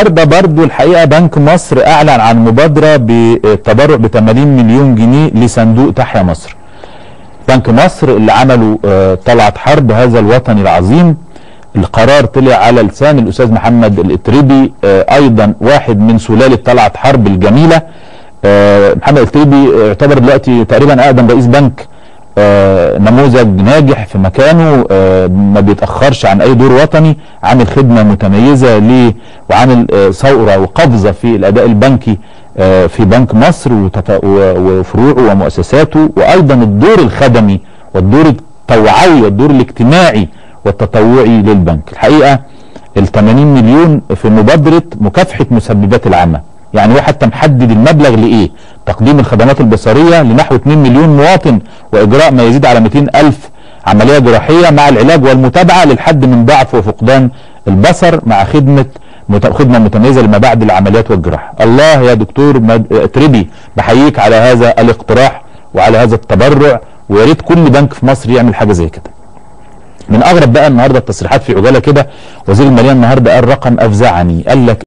النهارده برضو الحقيقه بنك مصر اعلن عن مبادره بالتبرع ب 80 مليون جنيه لصندوق تحيا مصر. بنك مصر اللي عملوا آه، طلعت حرب هذا الوطن العظيم القرار طلع على لسان الاستاذ محمد الاتربي آه، ايضا واحد من سلاله طلعت حرب الجميله آه، محمد الاتربي يعتبر دلوقتي تقريبا اقدم رئيس بنك آه، نموذج ناجح في مكانه آه، ما بيتاخرش عن اي دور وطني عامل خدمه متميزه ليه وعامل آه، ثوره وقفزه في الاداء البنكي آه، في بنك مصر وتط- و- وفروعه ومؤسساته وايضا الدور الخدمي والدور التوعوي والدور الاجتماعي والتطوعي للبنك الحقيقه ال 80 مليون في مبادره مكافحه مسببات العمى يعني هو حتى محدد المبلغ لايه تقديم الخدمات البصريه لنحو 2 مليون مواطن واجراء ما يزيد على 200 الف عمليه جراحيه مع العلاج والمتابعه للحد من ضعف وفقدان البصر مع خدمه مت- خدمه متميزه لما بعد العمليات والجراحه الله يا دكتور مد- تربي بحييك على هذا الاقتراح وعلى هذا التبرع ويا ريت كل بنك في مصر يعمل حاجه زي كده من اغرب بقى النهارده التصريحات في عجاله كده وزير الماليه النهارده قال رقم افزعني قال لك